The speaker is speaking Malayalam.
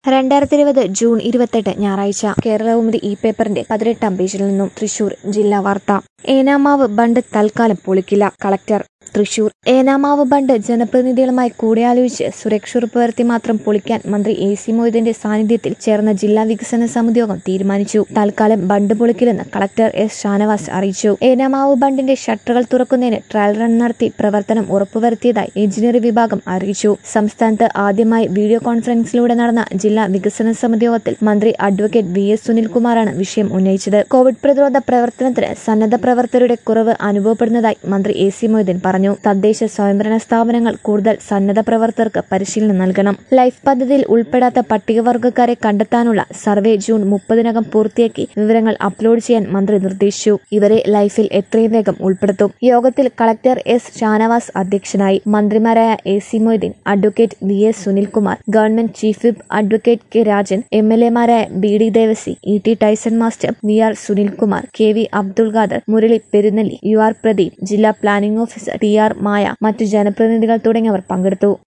രണ്ടായിരത്തി ഇരുപത് ജൂൺ ഇരുപത്തെട്ട് ഞായറാഴ്ച കേരളകൗമുദി ഇ പേപ്പറിന്റെ പതിനെട്ടാം പേജിൽ നിന്നും തൃശൂർ ജില്ലാ വാർത്ത ഏനാമാവ് ബണ്ട് തൽക്കാലം പൊളിക്കില്ല കളക്ടർ തൃശൂർ ഏനാമാവ് ബണ്ട് ജനപ്രതിനിധികളുമായി കൂടിയാലോചിച്ച് സുരക്ഷ ഉറപ്പുവരുത്തി മാത്രം പൊളിക്കാൻ മന്ത്രി എ സി മൊയ്തീന്റെ സാന്നിധ്യത്തിൽ ചേർന്ന ജില്ലാ വികസന സമിതി യോഗം തീരുമാനിച്ചു തൽക്കാലം ബണ്ട് പൊളിക്കില്ലെന്ന് കളക്ടർ എസ് ഷാനവാസ് അറിയിച്ചു ഏനാമാവ് ബണ്ടിന്റെ ഷട്ടറുകൾ തുറക്കുന്നതിന് ട്രയൽ റൺ നടത്തി പ്രവർത്തനം ഉറപ്പുവരുത്തിയതായി എഞ്ചിനീയറിംഗ് വിഭാഗം അറിയിച്ചു സംസ്ഥാനത്ത് ആദ്യമായി വീഡിയോ കോൺഫറൻസിലൂടെ നടന്ന ജില്ലാ വികസന സമിതി യോഗത്തിൽ മന്ത്രി അഡ്വക്കേറ്റ് വി എസ് സുനിൽകുമാറാണ് വിഷയം ഉന്നയിച്ചത് കോവിഡ് പ്രതിരോധ പ്രവർത്തനത്തിന് സന്നദ്ധ പ്രവർത്തകരുടെ കുറവ് അനുഭവപ്പെടുന്നതായി മന്ത്രി എ സി മൊയ്തീൻ പറഞ്ഞു തദ്ദേശ സ്വയംഭരണ സ്ഥാപനങ്ങൾ കൂടുതൽ സന്നദ്ധ പ്രവർത്തകർക്ക് പരിശീലനം നൽകണം ലൈഫ് പദ്ധതിയിൽ ഉൾപ്പെടാത്ത പട്ടികവർഗക്കാരെ കണ്ടെത്താനുള്ള സർവേ ജൂൺ മുപ്പതിനകം പൂർത്തിയാക്കി വിവരങ്ങൾ അപ്ലോഡ് ചെയ്യാൻ മന്ത്രി നിർദ്ദേശിച്ചു ഇവരെ ലൈഫിൽ എത്രയും വേഗം ഉൾപ്പെടുത്തും യോഗത്തിൽ കളക്ടർ എസ് ഷാനവാസ് അധ്യക്ഷനായി മന്ത്രിമാരായ A C Moideen advocate V S Sunilkumar government chief whip advocate K Rajan M L എമാരായ B D Devasy E T Tyson master V R Sunilkumar K V Abdul Khader Murali Perunnelli U R Pradeep ജില്ലാ planning officer T R Maya മറ്റു ജനപ്രതിനിധികൾ തുടങ്ങിയവർ പങ്കെടുത്തു